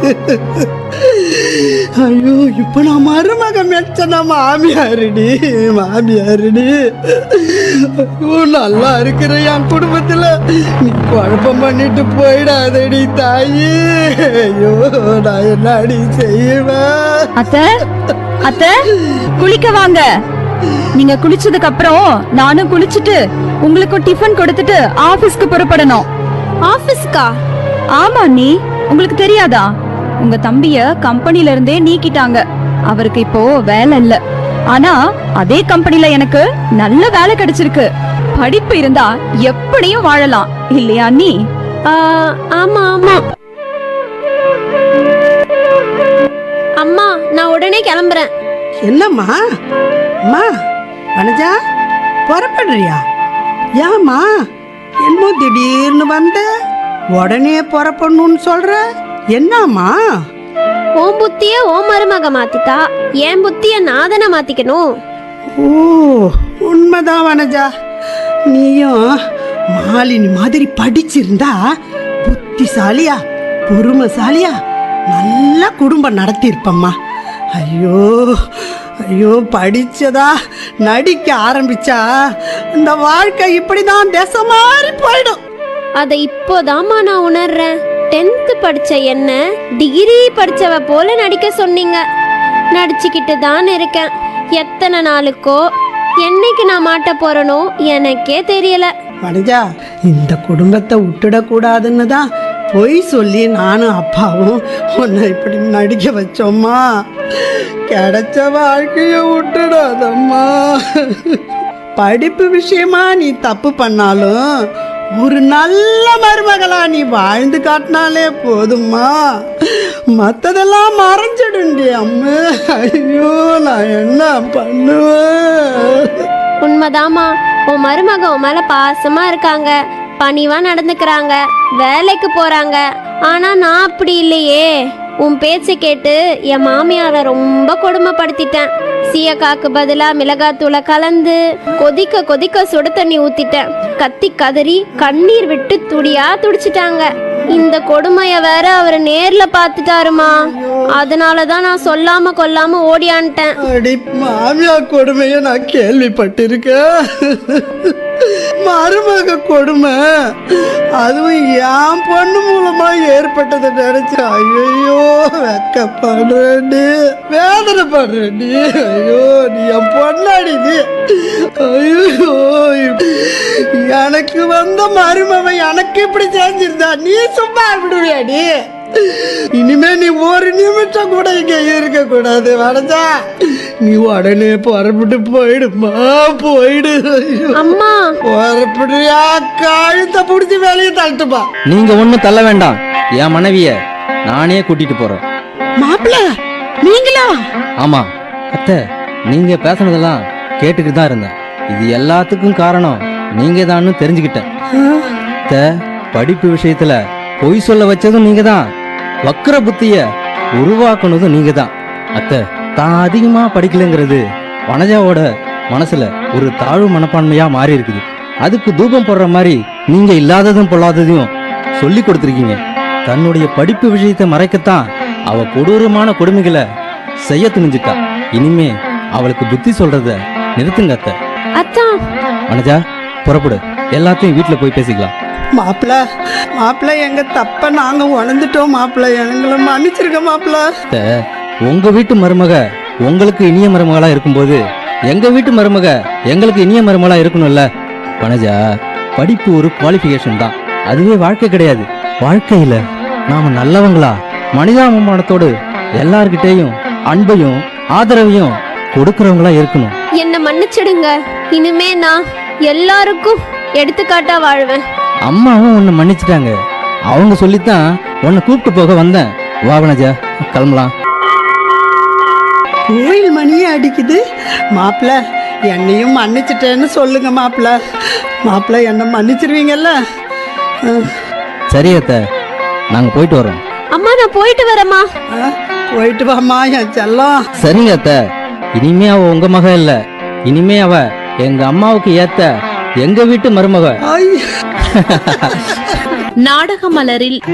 ஐயோ இப்ப நான் மருமக மெச்சனா மாமியாருடி மாமியாருடி ஐயோ நல்லா இருக்கிற என் குடும்பத்துல நீ குழப்பம் பண்ணிட்டு போயிடாதடி தாயி ஐயோ நான் என்னடி செய்வேன் அத்த அத்த குளிக்க வாங்க நீங்க குளிச்சதுக்கு அப்புறம் நானும் குளிச்சுட்டு உங்களுக்கும் டிஃபன் கொடுத்துட்டு ஆபீஸ்க்கு புறப்படணும் ஆபீஸ்க்கா ஆமா நீ உங்களுக்கு தெரியாதா உங்க தம்பிய கம்பெனில இருந்தே நீக்கிட்டாங்க அவருக்கு இப்போ வேலை இல்ல ஆனா அதே கம்பெனில எனக்கு நல்ல வேலை கிடைச்சிருக்கு படிப்பு இருந்தா எப்படியும் வாழலாம் இல்லையா நீ ஆ, ஆமா ஆமா அம்மா நான் உடனே கிளம்புறேன் என்னம்மா அம்மா வனஜா புறப்படுறியா ஏம்மா என்னமோ திடீர்னு வந்த உடனே புறப்படணும்னு சொல்ற என்னம்மா உன் புத்திய உன் மருமக மாத்திட்டா என் புத்திய நான் தானே மாத்திக்கணும் ஓ உண்மைதான் வனஜா நீயும் மாலினி மாதிரி படிச்சிருந்தா புத்திசாலியா பொறுமைசாலியா நல்ல குடும்பம் நடத்தியிருப்பம்மா ஐயோ ஐயோ படிச்சதா நடிக்க ஆரம்பிச்சா இந்த வாழ்க்கை இப்படிதான் திசை மாறி போயிடும் அதை இப்போதாம்மா நான் உணர்றேன் டென்த்து படிச்ச என்ன டிகிரி படிச்சவ போல நடிக்க சொன்னீங்க நடிச்சுக்கிட்டு தான் இருக்கேன் எத்தனை நாளுக்கோ என்னைக்கு நான் மாட்ட போறனோ எனக்கே தெரியல வனஜா இந்த குடும்பத்தை விட்டுடக்கூடாதுன்னு தான் பொய் சொல்லி நானும் அப்பாவும் உன்னை இப்படி நடிக்க வச்சோம்மா கிடைச்ச வாழ்க்கைய விட்டுடாதம்மா படிப்பு விஷயமா நீ தப்பு பண்ணாலும் ஒரு நல்ல மருமகளா நீ வாழ்ந்து காட்டினாலே போதும்மா மத்ததெல்லாம் மறைஞ்சிடுண்டி அம்மா ஐயோ நான் என்ன பண்ணுவேன் உண்மைதாம்மா உன் மருமக உன் மேல பாசமா இருக்காங்க பணிவா நடந்துக்கிறாங்க வேலைக்கு போறாங்க ஆனா நான் அப்படி இல்லையே உன் பேச்சை கேட்டு என் மாமியாரை ரொம்ப கொடுமைப்படுத்திட்டேன் சீயக்காக்கு பதிலா மிளகாத்தூளை கலந்து கொதிக்க கொதிக்க சுடு தண்ணி ஊத்திட்டேன் கத்தி கதறி கண்ணீர் விட்டு துடியா துடிச்சிட்டாங்க இந்த கொடுமைய வேற அவர் நேர்ல பாத்துட்டாருமா அதனாலதான் நான் சொல்லாம கொல்லாம ஓடியான்ட்டேன் அடி மாமியா கொடுமைய நான் கேள்விப்பட்டிருக்கேன் மருமக கொடுமை அதுவும் என் பொண்ணு மூலமா ஏற்பட்டதை நினைச்சு ஐயோ வெக்கப்படுறேன்டி வேதனைப்படுறேன்டி ஐயோ நீ என் பொண்ணாடி நீ ஐயோ எனக்கு வந்த மருமவன் எனக்கு இப்படி செஞ்சிருந்தா நீ சும்மா விடுவியாடி இனிமே நீ ஒரு நிமிஷம் கூட இங்க இருக்க கூடாது வடஜா நீ உடனே புறப்பட்டு போயிடுமா போயிடு ஐயோ. அம்மா புறப்படுறியா கழுத்தை பிடிச்சி வெளியே தள்ளிட்டுப்பா நீங்க ஒண்ணும் தள்ள வேண்டாம் என் மனைவிய நானே கூட்டிட்டு போறேன் மாப்பிள்ள நீங்களா ஆமா அத்தை நீங்க பேசுனதெல்லாம் கேட்டுக்கிட்டு தான் இருந்தேன் இது எல்லாத்துக்கும் காரணம் நீங்க தான்னு தெரிஞ்சுக்கிட்டேன் அத்தை படிப்பு விஷயத்துல பொய் சொல்ல வச்சதும் நீங்க தான் வக்கர புத்திய உருவாக்குனதும் நீங்க தான் அத்தை தான் அதிகமா படிக்கலைங்கிறது வனஜாவோட மனசுல ஒரு தாழ்வு மனப்பான்மையா மாறி இருக்குது அதுக்கு தூபம் போடுற மாதிரி நீங்க இல்லாததும் பொல்லாததையும் சொல்லி கொடுத்துருக்கீங்க தன்னுடைய படிப்பு விஷயத்தை மறைக்கத்தான் அவ கொடூரமான கொடுமைகளை செய்ய துணிஞ்சிட்டா இனிமே அவளுக்கு புத்தி சொல்றத நிறுத்துங்க அத்தை அத்தான் வனஜா புறப்படு எல்லாத்தையும் வீட்டுல போய் பேசிக்கலாம் மாப்பிள்ள மாப்பிள்ள எங்க தப்ப நாங்க உணர்ந்துட்டோம் மாப்பிள்ள எங்களை மன்னிச்சிருக்க மாப்பிள்ள அத்தை, உங்க வீட்டு மருமக உங்களுக்கு இனிய மருமகளா இருக்கும்போது எங்க வீட்டு மருமக எங்களுக்கு இனிய மருமகளா இருக்கணும்ல வனஜா படிப்பு ஒரு குவாலிஃபிகேஷன் தான் அதுவே வாழ்க்கை கிடையாது வாழ்க்கையில நாம நல்லவங்களா மனிதாபிமானத்தோடு எல்லார்கிட்டயும் அன்பையும் ஆதரவையும் கொடுக்கறவங்களா இருக்கணும் என்ன மன்னிச்சிடுங்க இனிமே நான் எல்லாருக்கும் எடுத்துக்காட்டா வாழ்வேன் அம்மாவும் உன்னை மன்னிச்சிட்டாங்க அவங்க சொல்லித்தான் உன்னை கூப்பிட்டு போக வந்தேன் வா வனஜா கிளம்பலாம் கோயில் மணியே அடிக்குது மாப்பிள்ள என்னையும் மன்னிச்சிட்டேன்னு சொல்லுங்க மாப்பிள்ள மாப்பிள்ள என்ன மன்னிச்சிருவீங்கல்ல அஹ், சரி அத்தை நாங்க போயிட்டு வரோம் அம்மா நான் போயிட்டு வரேம்மா அஹ், போயிட்டு வாம்மா என் செல்லம் சரிங்க அத்தை இனிமே அவ உங்க மக இல்ல இனிமே அவ எங்க அம்மாவுக்கு ஏத்த எங்க வீட்டு மருமக ஐ நாடக மலரில்